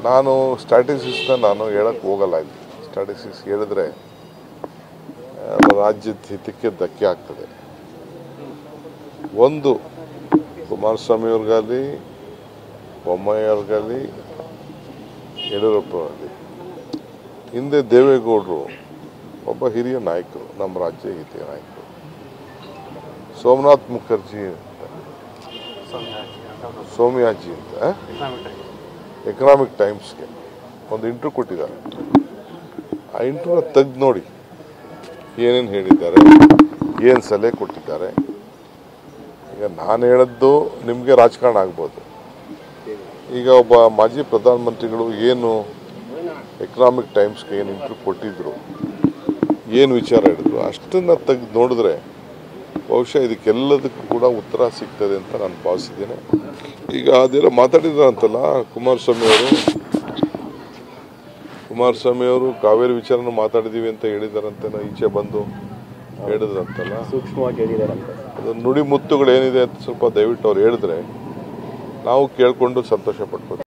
ನಾನು ಸ್ಟ್ಯಾಟಿಸ್ಟಿಕ್ಸ್ನ ನಾನು ಹೇಳಕ್ಕೆ ಹೋಗಲ್ಲ ಇಲ್ಲಿ ಸ್ಟ್ಯಾಟಿಸ್ಟಿಕ್ಸ್ ಹೇಳಿದ್ರೆ ಆ, ರಾಜ್ಯದ ಹಿತಕ್ಕೆ ಧಕ್ಕೆ ಆಗ್ತದೆ ಒಂದು ಕುಮಾರಸ್ವಾಮಿ ಅವ್ರಿಗಾಗಲಿ ಬೊಮ್ಮಾಯಿ ಅವ್ರಿಗಾಗಲಿ ಯಡಿಯೂರಪ್ಪರಲ್ಲಿ ಹಿಂದೆ ದೇವೇಗೌಡರು ಒಬ್ಬ ಹಿರಿಯ ನಾಯಕರು ನಮ್ಮ ರಾಜ್ಯ ಹಿರಿಯ ನಾಯಕರು ಸೋಮನಾಥ್ ಮುಖರ್ಜಿ ಅಂತ ಸೋಮಯಾಜಿ ಅಂತ ಎಕನಾಮಿಕ್ ಟೈಮ್ಸ್ಗೆ ಒಂದು ಇಂಟ್ರ್ಯೂ ಕೊಟ್ಟಿದ್ದಾರೆ ಆ ಇಂಟ್ರ್ಯೂನ ತೆಗ್ದು ನೋಡಿ ಏನೇನು ಹೇಳಿದ್ದಾರೆ ಏನು ಸಲಹೆ ಕೊಟ್ಟಿದ್ದಾರೆ ಈಗ ನಾನು ಹೇಳದ್ದು ನಿಮಗೆ ರಾಜಕಾರಣ ಆಗ್ಬೋದು ಈಗ ಒಬ್ಬ ಮಾಜಿ ಪ್ರಧಾನಮಂತ್ರಿಗಳು ಏನು ಎಕನಾಮಿಕ್ ಟೈಮ್ಸ್ಗೆ ಏನು ಇಂಟ್ರ್ಯೂ ಕೊಟ್ಟಿದ್ರು ಏನು ವಿಚಾರ ಹೇಳಿದ್ರು ಅಷ್ಟನ್ನು ತೆಗೆದು ನೋಡಿದ್ರೆ ಬಹುಶಃ ಇದಕ್ಕೆಲ್ಲದಕ್ಕೂ ಕೂಡ ಉತ್ತರ ಸಿಗ್ತದೆ ಅಂತ ನಾನು ಭಾವಿಸಿದ್ದೇನೆ ಈಗ ಅದೆಲ್ಲ ಮಾತಾಡಿದ್ರಂತಲ್ಲ ಕುಮಾರಸ್ವಾಮಿ ಅವರು ಕುಮಾರಸ್ವಾಮಿ ಅವರು ಕಾವೇರಿ ವಿಚಾರನ ಮಾತಾಡಿದೀವಿ ಅಂತ ಹೇಳಿದಾರಂತೆ ಈಚೆ ಬಂದು ಹೇಳಿದ್ರಂತಲ್ಲ ಸೂಕ್ಷ್ಮವಾಗಿ ಹೇಳಿದಾರಂತೆ ಅದು ನುಡಿ ಮುತ್ತುಗಳು ಏನಿದೆ ಅಂತ ಸ್ವಲ್ಪ ದಯವಿಟ್ಟು ಅವ್ರು ಹೇಳಿದ್ರೆ ನಾವು ಕೇಳ್ಕೊಂಡು ಸಂತೋಷ ಪಡ್ಬೋದು